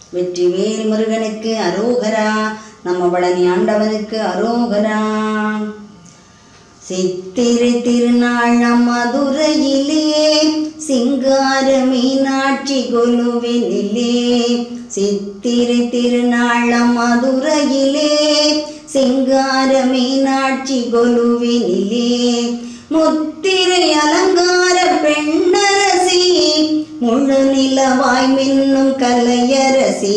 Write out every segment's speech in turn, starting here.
வெற்றிவேல் முருகனுக்கு அரோகரா நம்ம பழனி ஆண்டவனுக்கு அரோகரா சித்திரை திருநாள் மதுரையிலே சிங்கார மீனாட்சி கொலுவினிலே சித்திரை திருநாள் மதுரையிலே சிங்கார மீனாட்சி கொலுவினிலே முத்திரை அலங்கார பெண்ணரசி முழு நிலவாய் மின்னும் கலையரசி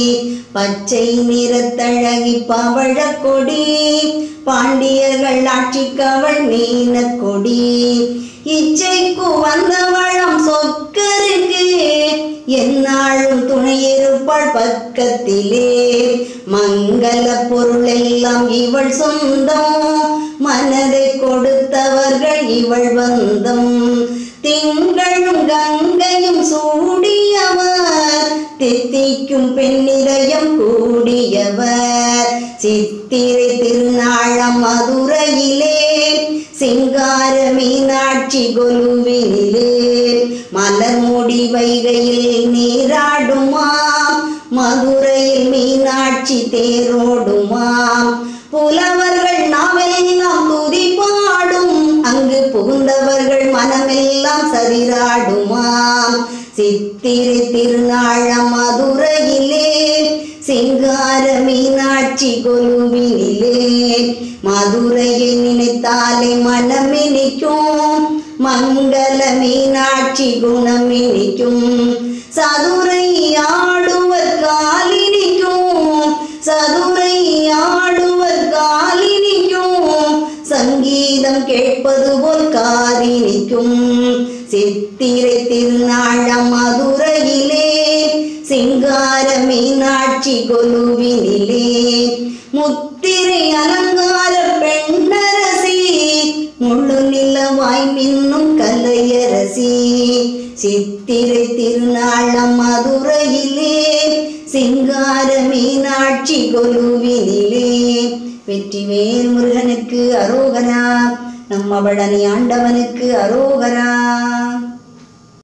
பச்சை நிறத்தழகி பவழக் கொடி பாண்டியர்கள் ஆட்சிக்கவள் மீன கொடி இச்சைக்கு வந்தவளம் சொக்கருக்கு என்னாலும் துணையிருப்பாள் பக்கத்திலே மங்கள பொருளெல்லாம் இவள் சொந்தம் மனதை கொடுத்தவர்கள் இவள் வந்தம் திங்களும் கங்கையும் சூடியவர் தித்திக்கும் பெண்ணிதயம் கூடியவர் சித்திரை திருநாளம் மதுரையிலே சிங்கார மீனாட்சி கொலுவினிலே மலர் முடி வைகையில் நீராடுமாம் மதுரையில் மீனாட்சி தேரோடுமாம் புலவர்கள் நாவெல்லாம் துதி பாடும் அங்கு புகுந்தவர்கள் மனமெல்லாம் சரிராடுமாம் சித்திரை திருநாளம் மதுரையிலே சிங்கார மீனாட்சி கொலுவினிலே மதுரையை நினைத்தாலே மனமினிக்கும் மங்கள மீனாட்சி குணம் இனிக்கும் சதுரை ஆடுவர் காலினிக்கும் சதுரை ஆடுவர் காலினிக்கும் சங்கீதம் கேட்பது போல் காதினிக்கும் சித்திரை திருநாளம் மதுரையிலே சிங்கார மீனாட்சி கொலுவினிலே முத்திரை அலங்கார பெண்ணரசி முழு நிலவாய் மின்னும் கலையரசி சித்திரை திருநாளம் மதுரையிலே சிங்கார மீனாட்சி கொலுவினிலே வெற்றிவேல் முருகனுக்கு அரோகரா நம்ம பழனி ஆண்டவனுக்கு அரோகரா